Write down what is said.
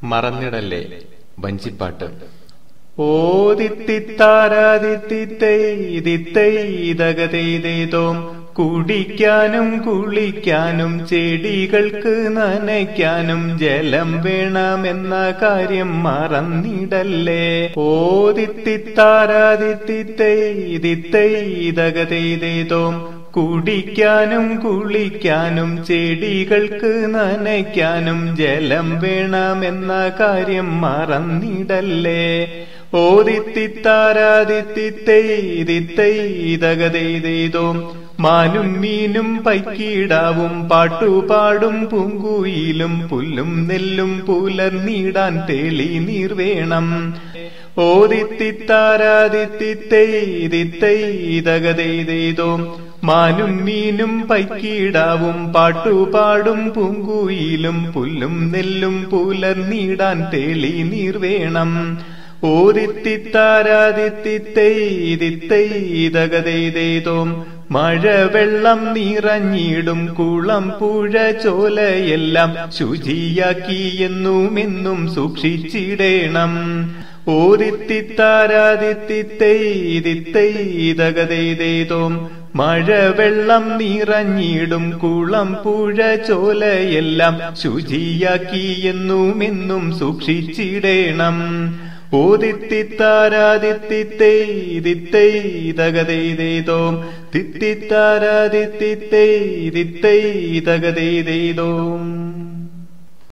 മറന്നിടല്ലേ വഞ്ചിപ്പാട്ട് ഓദിത്തിത്താരാദിത്തിത്തൈതിത്തൈതകതൈതേതോം കുടിക്കാനും കുളിക്കാനും ചെടികൾക്ക് നനയ്ക്കാനും ജലം വേണമെന്ന കാര്യം മറന്നിടല്ലേ ഓദിത്തിത്താരാദിത്തിത്തൈതിത്തൈതകതൈതേതോം കുടിക്കാനും കുളിക്കാനും ചെടികൾക്ക് നനയ്ക്കാനും ജലം വേണമെന്ന കാര്യം മറന്നിടല്ലേ ഓദിത്തിത്താരാദിത്തിത്തൈതിത്തൈതകതൈതേതോം മാനും മീനും പൈക്കീടാവും പാട്ടുപാടും പൂങ്കുയിലും പുല്ലും നെല്ലും പുലർന്നിടാൻ തെളി നീർ വേണം ഓദിത്തിത്താരാദിത്തിത്തൈതിത്തൈതകതൈതേതോം മാനും മീനും പൈക്കീടാവും പാട്ടുപാടും പൂങ്കുയിലും പുല്ലും നെല്ലും പുലർന്നിടാൻ തെളി നീർ വേണം ഓദിത്തിത്താരാദിത്തിത്തൈതിത്തൈതകതൈതേതോം മഴവെള്ളം നിറഞ്ഞിടും കുളം പുഴ ചോലയെല്ലാം ശുചിയാക്കി എന്നുമെന്നും സൂക്ഷിച്ചിടേണം ഓദിത്തിത്താരാദിത്തിത്തൈതിത്തൈതകതൈതേതോം മഴവെള്ളം നിറഞ്ഞിടും കുളം പുഴ ചോലയെല്ലാം ശുചിയാക്കി എന്നുമെന്നും സൂക്ഷിച്ചിടേണം ഓദിത്തിത്താരാദിത്തിത്തൈതിത്തൈതകതൈതേതോം തിത്തിത്താരാദിത്തിത്തൈതിത്തൈതകതൈതേതോം